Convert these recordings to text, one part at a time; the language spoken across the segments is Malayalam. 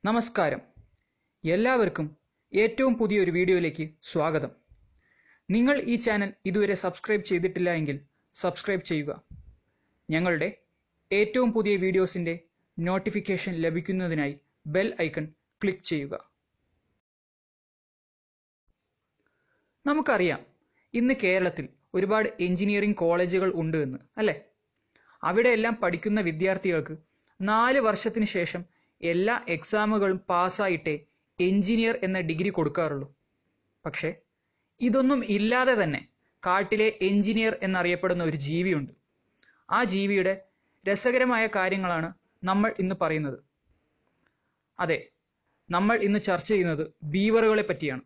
നമസ്കാരം എല്ലാവർക്കും ഏറ്റവും പുതിയൊരു വീഡിയോയിലേക്ക് സ്വാഗതം നിങ്ങൾ ഈ ചാനൽ ഇതുവരെ സബ്സ്ക്രൈബ് ചെയ്തിട്ടില്ല എങ്കിൽ സബ്സ്ക്രൈബ് ചെയ്യുക ഞങ്ങളുടെ ഏറ്റവും പുതിയ വീഡിയോസിൻ്റെ നോട്ടിഫിക്കേഷൻ ലഭിക്കുന്നതിനായി ബെൽ ഐക്കൺ ക്ലിക്ക് ചെയ്യുക നമുക്കറിയാം ഇന്ന് കേരളത്തിൽ ഒരുപാട് എഞ്ചിനീയറിംഗ് കോളേജുകൾ ഉണ്ട് എന്ന് അല്ലേ അവിടെയെല്ലാം പഠിക്കുന്ന വിദ്യാർത്ഥികൾക്ക് നാല് വർഷത്തിന് ശേഷം എല്ലാ എക്സാമുകളും പാസ്സായിട്ടേ എഞ്ചിനീയർ എന്ന ഡിഗ്രി കൊടുക്കാറുള്ളൂ പക്ഷേ ഇതൊന്നും ഇല്ലാതെ തന്നെ കാട്ടിലെ എഞ്ചിനീയർ എന്നറിയപ്പെടുന്ന ഒരു ജീവിയുണ്ട് ആ ജീവിയുടെ രസകരമായ കാര്യങ്ങളാണ് നമ്മൾ ഇന്ന് പറയുന്നത് അതെ നമ്മൾ ഇന്ന് ചർച്ച ചെയ്യുന്നത് ബീവറുകളെ പറ്റിയാണ്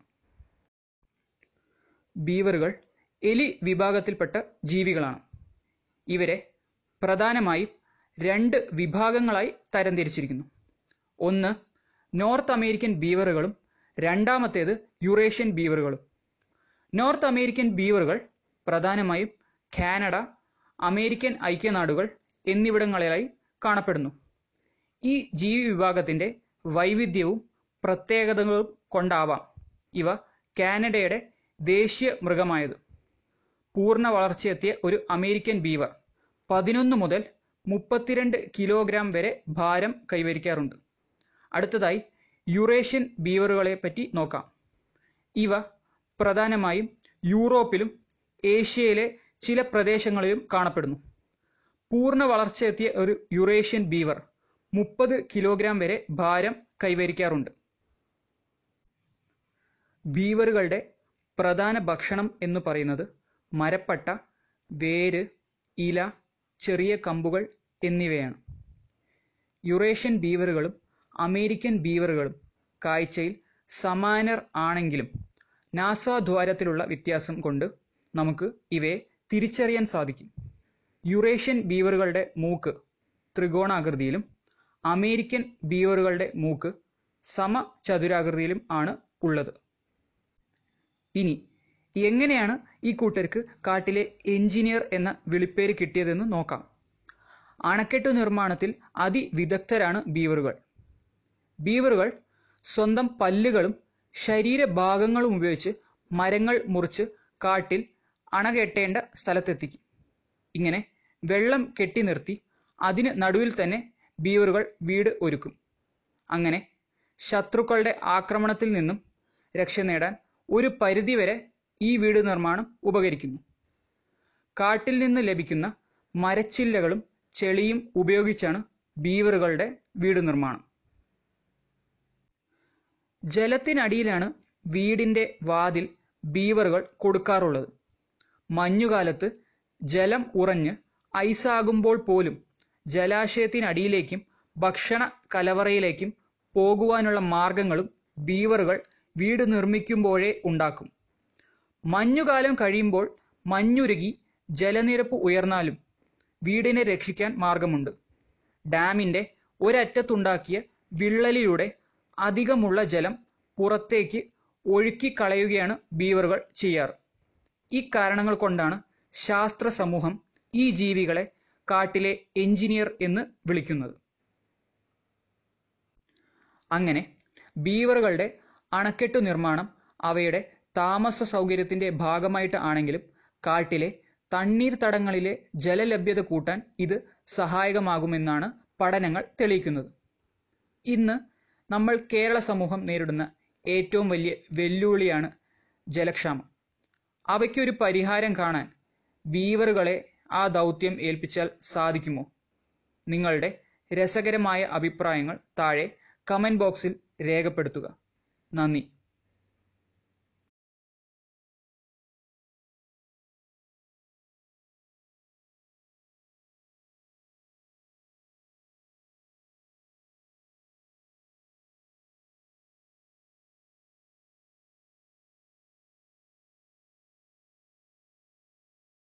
ബീവറുകൾ എലി വിഭാഗത്തിൽപ്പെട്ട ജീവികളാണ് ഇവരെ പ്രധാനമായും രണ്ട് വിഭാഗങ്ങളായി തരംതിരിച്ചിരിക്കുന്നു ഒന്ന് നോർത്ത് അമേരിക്കൻ ബീവറുകളും രണ്ടാമത്തേത് യുറേഷ്യൻ ബീവറുകളും നോർത്ത് അമേരിക്കൻ ബീവറുകൾ പ്രധാനമായും കാനഡ അമേരിക്കൻ ഐക്യനാടുകൾ എന്നിവിടങ്ങളിലായി കാണപ്പെടുന്നു ഈ ജീവി വിഭാഗത്തിൻ്റെ വൈവിധ്യവും പ്രത്യേകതകളും കൊണ്ടാവാം ഇവ കാനഡയുടെ ദേശീയ മൃഗമായത് പൂർണ്ണ വളർച്ചയെത്തിയ ഒരു അമേരിക്കൻ ബീവർ പതിനൊന്ന് മുതൽ മുപ്പത്തിരണ്ട് കിലോഗ്രാം വരെ ഭാരം കൈവരിക്കാറുണ്ട് അടുത്തതായി യുറേഷ്യൻ ബീവറുകളെ പറ്റി നോക്കാം ഇവ പ്രധാനമായും യൂറോപ്പിലും ഏഷ്യയിലെ ചില പ്രദേശങ്ങളിലും കാണപ്പെടുന്നു പൂർണ്ണ വളർച്ചയെത്തിയ ഒരു യുറേഷ്യൻ ബീവർ മുപ്പത് കിലോഗ്രാം വരെ ഭാരം കൈവരിക്കാറുണ്ട് ബീവറുകളുടെ പ്രധാന ഭക്ഷണം എന്ന് പറയുന്നത് മരപ്പട്ട വേര് ഇല ചെറിയ കമ്പുകൾ എന്നിവയാണ് യുറേഷ്യൻ ബീവറുകളും അമേരിക്കൻ ബീവറുകളും കാഴ്ചയിൽ സമാനർ ആണെങ്കിലും നാസാദ്വാരത്തിലുള്ള വ്യത്യാസം കൊണ്ട് നമുക്ക് ഇവയെ തിരിച്ചറിയാൻ സാധിക്കും യുറേഷ്യൻ ബീവറുകളുടെ മൂക്ക് ത്രികോണാകൃതിയിലും അമേരിക്കൻ ബീവറുകളുടെ മൂക്ക് സമചതുരാകൃതിയിലും ആണ് ഉള്ളത് ഇനി എങ്ങനെയാണ് ഈ കൂട്ടർക്ക് കാട്ടിലെ എഞ്ചിനീയർ എന്ന വിളിപ്പേര് കിട്ടിയതെന്ന് നോക്കാം അണക്കെട്ടു നിർമ്മാണത്തിൽ അതിവിദഗ്ധരാണ് ബീവറുകൾ ബീവറുകൾ സ്വന്തം പല്ലുകളും ശരീരഭാഗങ്ങളും ഉപയോഗിച്ച് മരങ്ങൾ മുറിച്ച് കാട്ടിൽ അണ കെട്ടേണ്ട സ്ഥലത്തെത്തിക്കും ഇങ്ങനെ വെള്ളം കെട്ടി നിർത്തി അതിന് നടുവിൽ തന്നെ ബീവറുകൾ വീട് ഒരുക്കും അങ്ങനെ ശത്രുക്കളുടെ ആക്രമണത്തിൽ നിന്നും രക്ഷ നേടാൻ ഒരു പരിധിവരെ ഈ വീട് നിർമ്മാണം ഉപകരിക്കുന്നു കാട്ടിൽ നിന്ന് ലഭിക്കുന്ന മരച്ചില്ലകളും ചെളിയും ഉപയോഗിച്ചാണ് ബീവറുകളുടെ വീട് നിർമ്മാണം ജലത്തിനടിയിലാണ് വീടിന്റെ വാതിൽ ബീവറുകൾ കൊടുക്കാറുള്ളത് മഞ്ഞുകാലത്ത് ജലം ഉറഞ്ഞ് ഐസാകുമ്പോൾ പോലും ജലാശയത്തിനടിയിലേക്കും ഭക്ഷണ കലവറയിലേക്കും പോകുവാനുള്ള മാർഗങ്ങളും ബീവറുകൾ വീട് നിർമ്മിക്കുമ്പോഴേ ഉണ്ടാക്കും മഞ്ഞുകാലം കഴിയുമ്പോൾ മഞ്ഞുരുകി ജലനിരപ്പ് ഉയർന്നാലും വീടിനെ രക്ഷിക്കാൻ മാർഗമുണ്ട് ഡാമിന്റെ ഒരറ്റത്തുണ്ടാക്കിയ വിള്ളലിലൂടെ അധികമുള്ള ജലം പുറത്തേക്ക് ഒഴുക്കിക്കളയുകയാണ് ബീവറുകൾ ചെയ്യാറ് ഈ കാരണങ്ങൾ കൊണ്ടാണ് ശാസ്ത്ര സമൂഹം ഈ ജീവികളെ കാട്ടിലെ എഞ്ചിനീയർ എന്ന് വിളിക്കുന്നത് അങ്ങനെ ബീവറുകളുടെ അണക്കെട്ടു നിർമ്മാണം അവയുടെ താമസ സൗകര്യത്തിന്റെ ഭാഗമായിട്ട് ആണെങ്കിലും കാട്ടിലെ തണ്ണീർത്തടങ്ങളിലെ ജലലഭ്യത കൂട്ടാൻ ഇത് സഹായകമാകുമെന്നാണ് പഠനങ്ങൾ തെളിയിക്കുന്നത് ഇന്ന് നമ്മൾ കേരള സമൂഹം നേരിടുന്ന ഏറ്റവും വലിയ വെല്ലുവിളിയാണ് ജലക്ഷാമം അവയ്ക്കൊരു പരിഹാരം കാണാൻ ബീവറുകളെ ആ ദൗത്യം ഏൽപ്പിച്ചാൽ സാധിക്കുമോ നിങ്ങളുടെ രസകരമായ അഭിപ്രായങ്ങൾ താഴെ കമന്റ് ബോക്സിൽ രേഖപ്പെടുത്തുക നന്ദി